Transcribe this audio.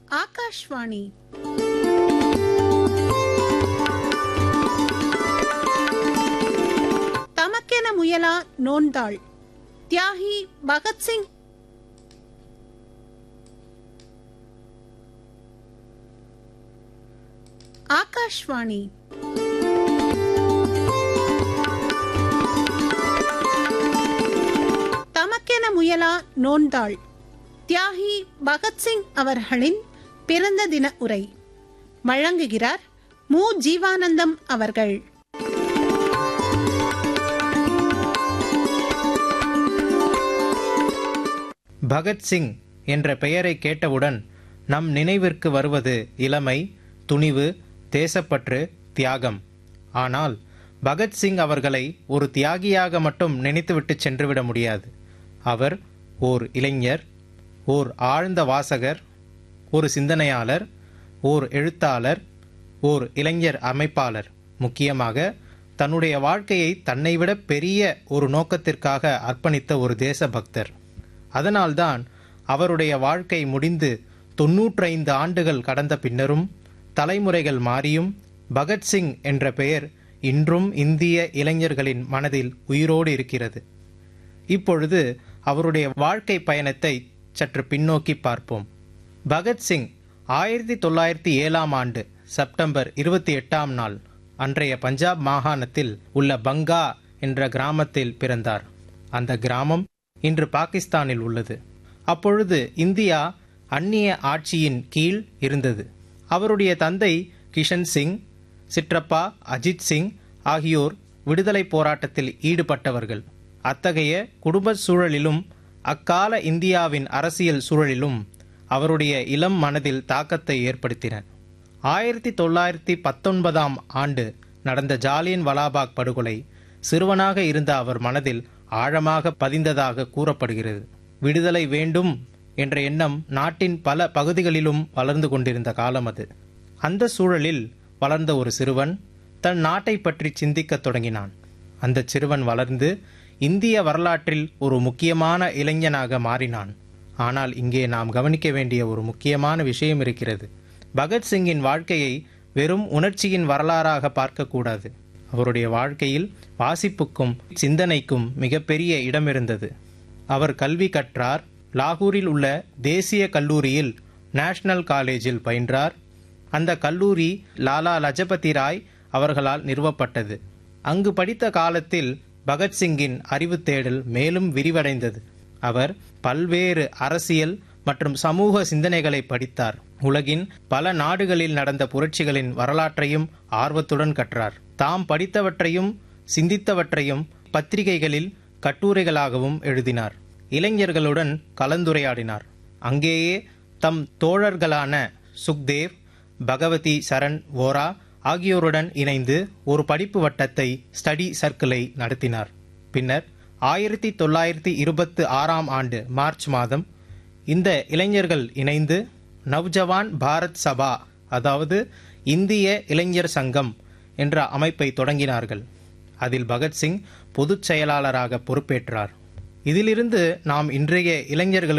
ஆகாஷ்வாணி தமக்கென முயலா நோன்தாள் தியாகி பகத்சிங் ஆகாஷ்வாணி தமக்கென முயலா நோன்தாள் தியாகி பகத்சிங் அவர்களின் பிறந்த தின உரை வழங்குகிறார் மு ஜீவானந்தம் அவர்கள் பகத்சிங் என்ற பெயரை கேட்டவுடன் நம் நினைவிற்கு வருவது இளமை துணிவு தேசப்பற்று தியாகம் ஆனால் பகத்சிங் அவர்களை ஒரு தியாகியாக மட்டும் நினைத்துவிட்டு சென்றுவிட முடியாது அவர் ஓர் இளைஞர் ஓர் ஆழ்ந்த வாசகர் ஒரு சிந்தனையாளர் ஓர் எழுத்தாளர் ஓர் இளைஞர் அமைப்பாளர் முக்கியமாக தன்னுடைய வாழ்க்கையை தன்னைவிட பெரிய ஒரு நோக்கத்திற்காக அர்ப்பணித்த ஒரு தேசபக்தர் அதனால்தான் அவருடைய வாழ்க்கை முடிந்து தொன்னூற்றைந்து ஆண்டுகள் கடந்த பின்னரும் தலைமுறைகள் மாறியும் பகத்சிங் என்ற பெயர் இன்றும் இந்திய இளைஞர்களின் மனதில் உயிரோடு இருக்கிறது இப்பொழுது அவருடைய வாழ்க்கை பயணத்தை சற்று பின்னோக்கி பார்ப்போம் பகத்சிங் ஆயிரத்தி தொள்ளாயிரத்தி ஏழாம் ஆண்டு செப்டம்பர் இருபத்தி எட்டாம் நாள் அன்றைய பஞ்சாப் மாகாணத்தில் உள்ள பங்கா என்ற கிராமத்தில் பிறந்தார் அந்த கிராமம் இன்று பாகிஸ்தானில் உள்ளது அப்பொழுது இந்தியா அந்நிய ஆட்சியின் கீழ் இருந்தது அவருடைய தந்தை கிஷன் சிங் சிற்றப்பா அஜித் சிங் ஆகியோர் விடுதலை போராட்டத்தில் ஈடுபட்டவர்கள் அத்தகைய குடும்ப சூழலிலும் அக்கால இந்தியாவின் அரசியல் சூழலிலும் அவருடைய இளம் மனதில் தாக்கத்தை ஏற்படுத்தின ஆயிரத்தி தொள்ளாயிரத்தி பத்தொன்பதாம் ஆண்டு நடந்த ஜாலியன் வலாபாக் படுகொலை சிறுவனாக இருந்த அவர் மனதில் ஆழமாக பதிந்ததாக கூறப்படுகிறது விடுதலை வேண்டும் என்ற எண்ணம் நாட்டின் பல பகுதிகளிலும் வளர்ந்து கொண்டிருந்த காலம் அது அந்த சூழலில் வளர்ந்த ஒரு சிறுவன் தன் நாட்டை பற்றி சிந்திக்கத் தொடங்கினான் அந்த சிறுவன் வளர்ந்து இந்திய வரலாற்றில் ஒரு முக்கியமான இளைஞனாக மாறினான் ஆனால் இங்கே நாம் கவனிக்க வேண்டிய ஒரு முக்கியமான விஷயம் இருக்கிறது பகத்சிங்கின் வாழ்க்கையை வெறும் உணர்ச்சியின் வரலாறாக பார்க்கக்கூடாது அவருடைய வாழ்க்கையில் வாசிப்புக்கும் சிந்தனைக்கும் மிகப்பெரிய இடம் இருந்தது அவர் கல்வி கற்றார் லாகூரில் உள்ள தேசிய கல்லூரியில் நேஷனல் காலேஜில் பயின்றார் அந்த கல்லூரி லாலா லஜபதி ராய் அவர்களால் நிறுவப்பட்டது அங்கு படித்த காலத்தில் பகத்சிங்கின் அறிவு தேடல் மேலும் விரிவடைந்தது அவர் பல்வேறு அரசியல் மற்றும் சமூக சிந்தனைகளை படித்தார் உலகின் பல நாடுகளில் நடந்த புரட்சிகளின் வரலாற்றையும் ஆர்வத்துடன் கற்றார் தாம் படித்தவற்றையும் சிந்தித்தவற்றையும் பத்திரிகைகளில் கட்டுரைகளாகவும் எழுதினார் இளைஞர்களுடன் கலந்துரையாடினார் அங்கேயே தம் தோழர்களான சுக்தேவ் பகவதி சரண் ஓரா ஆகியோருடன் இணைந்து ஒரு படிப்பு வட்டத்தை ஸ்டடி சர்க்கிளை நடத்தினார் பின்னர் ஆயிரத்தி தொள்ளாயிரத்தி இருபத்தி ஆறாம் ஆண்டு மார்ச் மாதம் இந்த இளைஞர்கள் இணைந்து நவ்ஜவான் பாரத் சபா அதாவது இந்திய இளைஞர் சங்கம் என்ற அமைப்பை தொடங்கினார்கள் அதில் பகத்சிங் பொதுச் செயலாளராக பொறுப்பேற்றார் இதிலிருந்து நாம் இன்றைய இளைஞர்களுக்கு